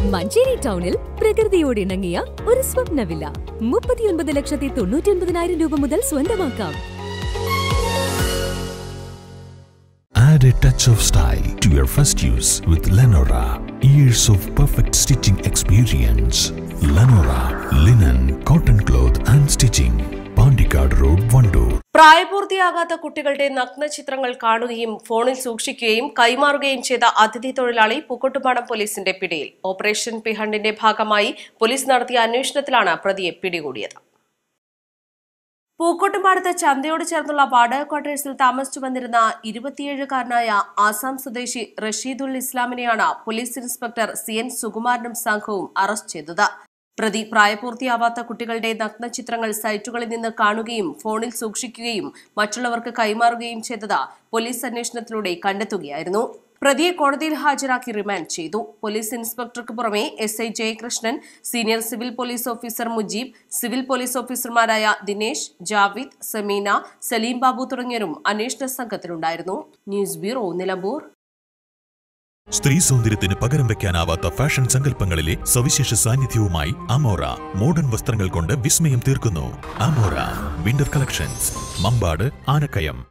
മഞ്ചേരി ടൗണിൽ പ്രകൃതിയോട് ഇണങ്ങിയ ഒരു സ്വപ്ന വില്ല മുപ്പത്തിയൊൻപത് ലക്ഷത്തി തൊണ്ണൂറ്റി ഒൻപതിനായിരം രൂപ മുതൽ സ്വന്തമാക്കാം Add a touch of style to your first use with Lenora. Years of perfect stitching experience. Lenora, linen, cotton cloth and stitching. Pandikad Road, Vandoor. പ്രായപൂർത്തിയാകാത്ത കുട്ടികളുടെ നഗ്ന ചിത്രങ്ങൾ കാണുകയും ഫോണിൽ സൂക്ഷിക്കുകയും കൈമാറുകയും ചെയ്ത അതിഥി തൊഴിലാളി പൂക്കോട്ടുപാടം പോലീസിന്റെ പിടിയിൽ ഓപ്പറേഷൻ പിഹണ്ടിന്റെ ഭാഗമായി പോലീസ് നടത്തിയ അന്വേഷണത്തിലാണ് പ്രതിയെ പിടികൂടിയത് പൂക്കോട്ടുപാടത്ത് ചന്തയോട് ചേർന്നുള്ള വാടക ക്വാർട്ടേഴ്സിൽ താമസിച്ചു വന്നിരുന്ന ഇരുപത്തിയേഴുകാരനായ ആസാം സ്വദേശി റഷീദുൽ ഇസ്ലാമിനെയാണ് പോലീസ് ഇൻസ്പെക്ടർ സി എൻ സുകുമാരനും സംഘവും അറസ്റ്റ് ചെയ്തത് പ്രതി പ്രായപൂർത്തിയാവാത്ത കുട്ടികളുടെ നഗ്ന ചിത്രങ്ങൾ സൈറ്റുകളിൽ നിന്ന് കാണുകയും ഫോണിൽ സൂക്ഷിക്കുകയും മറ്റുള്ളവർക്ക് കൈമാറുകയും ചെയ്തത് പോലീസ് അന്വേഷണത്തിലൂടെ കണ്ടെത്തുകയായിരുന്നു പ്രതിയെ കോടതിയിൽ ഹാജരാക്കി റിമാൻഡ് ചെയ്തു പോലീസ് ഇൻസ്പെക്ടർക്ക് പുറമെ S I Jayakrishnan senior civil police officer Mujeeb civil police ഓഫീസർമാരായ ദിനേശ് ജാവിദ് സമീന സലീം ബാബു തുടങ്ങിയവരും അന്വേഷണ സംഘത്തിലുണ്ടായിരുന്നു ന്യൂസ് ബ്യൂറോ നിലമ്പൂർ സ്ത്രീ സൗന്ദര്യത്തിന് പകരം വെക്കാനാവാത്ത ഫാഷൻ സങ്കല്പങ്ങളിലെ സവിശേഷ സാന്നിധ്യവുമായി അമോറ മോഡേൺ വസ്ത്രങ്ങൾ കൊണ്ട് വിസ്മയം തീർക്കുന്നു Amora winter collections Mambad Anakkayam